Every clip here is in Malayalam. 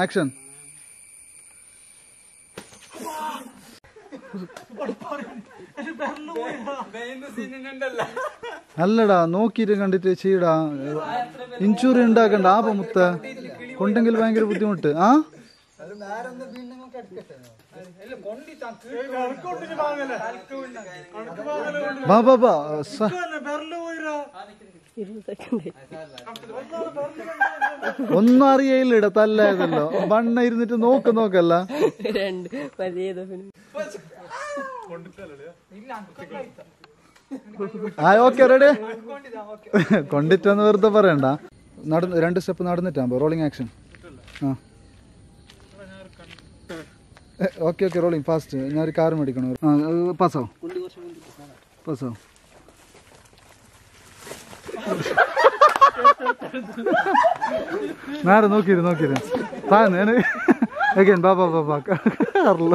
ആക്ഷൻ അല്ലടാ നോക്കിയിട്ട് കണ്ടിട്ട് ചെയ്യടാ ഇൻഷുറി ഉണ്ടാക്കണ്ട ആ മുത്ത കൊണ്ടെങ്കിൽ ഭയങ്കര ബുദ്ധിമുട്ട് ആ ബാ ബാ ബാ സ- ഒന്നും അറിയയില്ലട തല്ലായതല്ലോ ബണ്ണ ഇരുന്നിട്ട് നോക്ക് നോക്കല്ല രണ്ട് വലിയ ആ ഓക്കെ റെഡി കൊണ്ടിട്ടെന്ന് വെറുതെ പറയണ്ട നടന്ന് രണ്ട് സ്റ്റെപ്പ് നടന്നിട്ടാകുമ്പോ റോളിംഗ് ആക്ഷൻ ആ ഓക്കെ ഓക്കെ റോളിംഗ് ഫാസ്റ്റ് ഞാൻ ഒരു കാർ മേടിക്കണം ആ പാസ്സാവും പാസ്സാവും നേരെ നോക്കിയിരു നോക്കിയിരു താ ഞാൻ again, ബാ ബാ ബാ ബാ കാറിലോ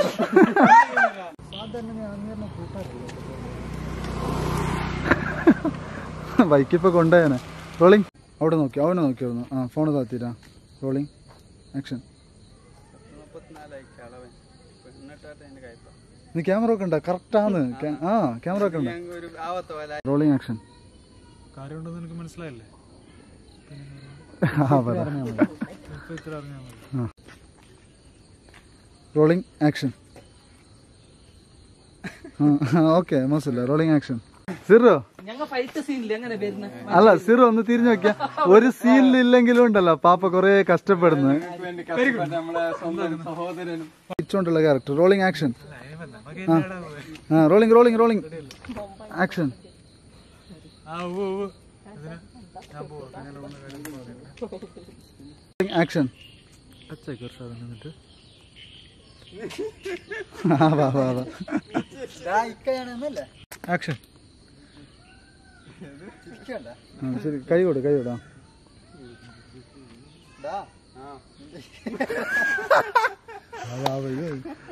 ബൈക്ക് ഇപ്പൊ കൊണ്ടുപോയാനെ റോളിംഗ് അവിടെ നോക്കി അവനെ നോക്കിയായിരുന്നു ആ ഫോൺ താത്തിരാ റോളിംഗ് ആക്ഷൻ നീ ക്യാമറ ഒക്കെ ഉണ്ടോ കറക്റ്റാന്ന് ആ ക്യാമറ ഒക്കെ ഉണ്ട് റോളിംഗ് ആക്ഷൻ കാര്യമുണ്ടെന്ന് എനിക്ക് മനസ്സിലായില്ലേ ആ പറ ഇപ്പൊ ഇത്ര അറിഞ്ഞാൽ മതി റോളിംഗ് ആക്ഷൻ ഓക്കെ മനസ്സില്ല റോളിംഗ് ആക്ഷൻ സിറോ ഞങ്ങൾ ഫൈറ്റ് സീനിൽ എങ്ങനെ വരുന്ന അല്ല സിറോ ഒന്ന് തിരിഞ്ഞു നോക്കിയ ഒരു സീനിൽ ഇല്ലെങ്കിലും ഉണ്ടല്ലോ പാപ്പ കൊറേ കഷ്ടപ്പെടുന്നു ഇച്ചുകൊണ്ടുള്ള ക്യാരക്ടർ റോളിംഗ് ആക്ഷൻ ആ റോളിംഗ് റോളിംഗ് റോളിംഗ് ആക്ഷൻ ആ ഓ ഓ ഇതിന് ഞാൻ പോവാം അങ്ങനെ വന്ന കാര്യം പറയാം ആക്ഷൻ അച്ഛക്ക് ഒരു സാധനം എന്നിട്ട് ആ വാ വാ വാ ആക്ഷൻ ആ, ശരി കൈ കൊടു കൈ കൊടു ആ. ആ, വാ, വാ, ഇത്